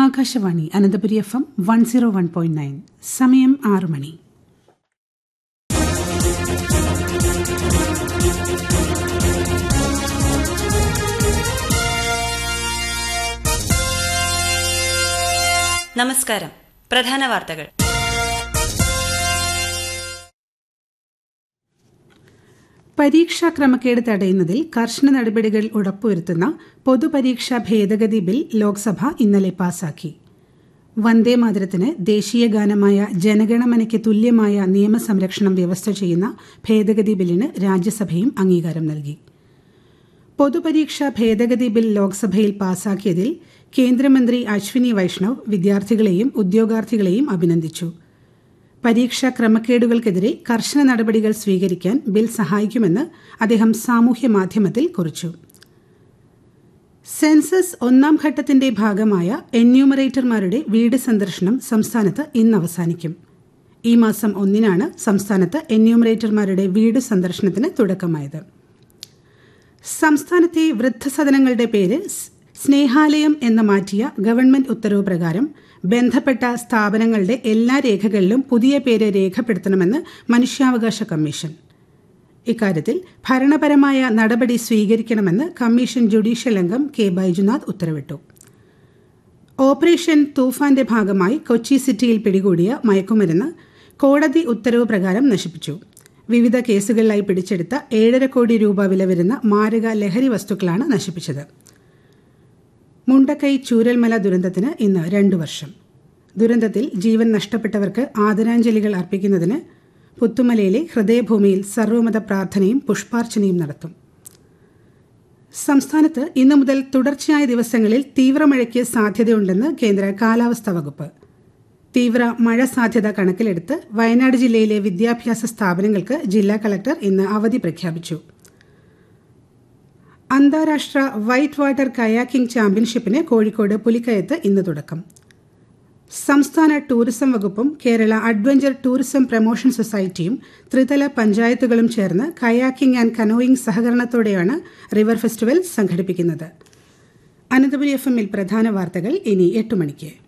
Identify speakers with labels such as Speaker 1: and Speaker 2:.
Speaker 1: Akashvani Ananthapuri F M one zero one point nine സമയം ആറ് മണി
Speaker 2: നമസ്കാരം പ്രധാന വാർത്തകൾ
Speaker 1: പരീക്ഷാ ക്രമക്കേട് തടയുന്നതിൽ കർശന നടപടികൾ ഉറപ്പുവരുത്തുന്ന പൊതുപരീക്ഷാ ഭേദഗതി ബിൽ ലോക്സഭ ഇന്നലെ പാസാക്കി വന്ദേ മാതരത്തിന് ദേശീയ ഗാനമായ ജനഗണമനയ്ക്ക് തുല്യമായ നിയമസംരക്ഷണം വ്യവസ്ഥ ചെയ്യുന്ന ഭേദഗതി ബില്ലിന് രാജ്യസഭയും അംഗീകാരം നൽകി പൊതുപരീക്ഷാ ഭേദഗതി ബിൽ ലോക്സഭയിൽ പാസാക്കിയതിൽ കേന്ദ്രമന്ത്രി അശ്വിനി വൈഷ്ണവ് വിദ്യാർത്ഥികളെയും ഉദ്യോഗാർത്ഥികളെയും അഭിനന്ദിച്ചു പരീക്ഷാ ക്രമക്കേടുകൾക്കെതിരെ കർശന നടപടികൾ സ്വീകരിക്കാൻ ബിൽ സഹായിക്കുമെന്ന് അദ്ദേഹം സാമൂഹ്യ മാധ്യമത്തിൽ കുറിച്ചു സെൻസസ് ഒന്നാം ഘട്ടത്തിന്റെ ഭാഗമായ എന്യൂമറേറ്റർമാരുടെ വീട് സന്ദർശനം സംസ്ഥാനത്ത് ഇന്ന് അവസാനിക്കും ഈ മാസം ഒന്നിനാണ് സംസ്ഥാനത്ത് എന്യൂമറേറ്റർമാരുടെ വീട് സന്ദർശനത്തിന് തുടക്കമായത് സംസ്ഥാനത്തെ വൃദ്ധസദനങ്ങളുടെ പേര് സ്നേഹാലയം എന്ന് മാറ്റിയ ഗവൺമെന്റ് ഉത്തരവ് പ്രകാരം ബന്ധപ്പെട്ട സ്ഥാപനങ്ങളുടെ എല്ലാ രേഖകളിലും പുതിയ പേര് രേഖപ്പെടുത്തണമെന്ന് മനുഷ്യാവകാശ കമ്മീഷൻ ഇക്കാര്യത്തിൽ ഭരണപരമായ നടപടി സ്വീകരിക്കണമെന്ന് കമ്മീഷൻ ജുഡീഷ്യൽ അംഗം കെ ബൈജുനാഥ് ഉത്തരവിട്ടു ഓപ്പറേഷൻ തൂഫാന്റെ ഭാഗമായി കൊച്ചി സിറ്റിയിൽ പിടികൂടിയ മയക്കുമരുന്ന് കോടതി ഉത്തരവ് പ്രകാരം നശിപ്പിച്ചു വിവിധ കേസുകളിലായി പിടിച്ചെടുത്ത ഏഴര കോടി രൂപ വില വരുന്ന മാരക ലഹരി വസ്തുക്കളാണ് നശിപ്പിച്ചത് മുണ്ടക്കൈ ചൂരൽമല ദുരന്തത്തിന് ഇന്ന് രണ്ടു വർഷം ദുരന്തത്തിൽ ജീവൻ നഷ്ടപ്പെട്ടവർക്ക് ആദരാഞ്ജലികൾ അർപ്പിക്കുന്നതിന് പുത്തുമലയിലെ ഹൃദയഭൂമിയിൽ സർവമത പ്രാർത്ഥനയും പുഷ്പാർച്ചനയും നടത്തും സംസ്ഥാനത്ത് ഇന്നു മുതൽ തുടർച്ചയായ ദിവസങ്ങളിൽ തീവ്രമഴയ്ക്ക് സാധ്യതയുണ്ടെന്ന് കേന്ദ്ര കാലാവസ്ഥാ വകുപ്പ് തീവ്ര മഴ സാധ്യത കണക്കിലെടുത്ത് വയനാട് ജില്ലയിലെ വിദ്യാഭ്യാസ സ്ഥാപനങ്ങൾക്ക് ജില്ലാ കളക്ടർ ഇന്ന് അവധി പ്രഖ്യാപിച്ചു അന്താരാഷ്ട്ര വൈറ്റ് വാട്ടർ കയാക്കിംഗ് ചാമ്പ്യൻഷിപ്പിന് കോഴിക്കോട് പുലിക്കയത്ത് ഇന്ന് തുടക്കം സംസ്ഥാന ടൂറിസം വകുപ്പും കേരള അഡ്വഞ്ചർ ടൂറിസം പ്രൊമോഷൻ സൊസൈറ്റിയും ത്രിതല പഞ്ചായത്തുകളും ചേർന്ന് കയാക്കിംഗ് ആൻഡ് കനോയിങ് സഹകരണത്തോടെയാണ് റിവർ ഫെസ്റ്റിവൽ സംഘടിപ്പിക്കുന്നത് അനന്തപുരി എഫ് എമ്മിൽ പ്രധാന വാർത്തകൾ ഇനി എട്ട് മണിക്ക്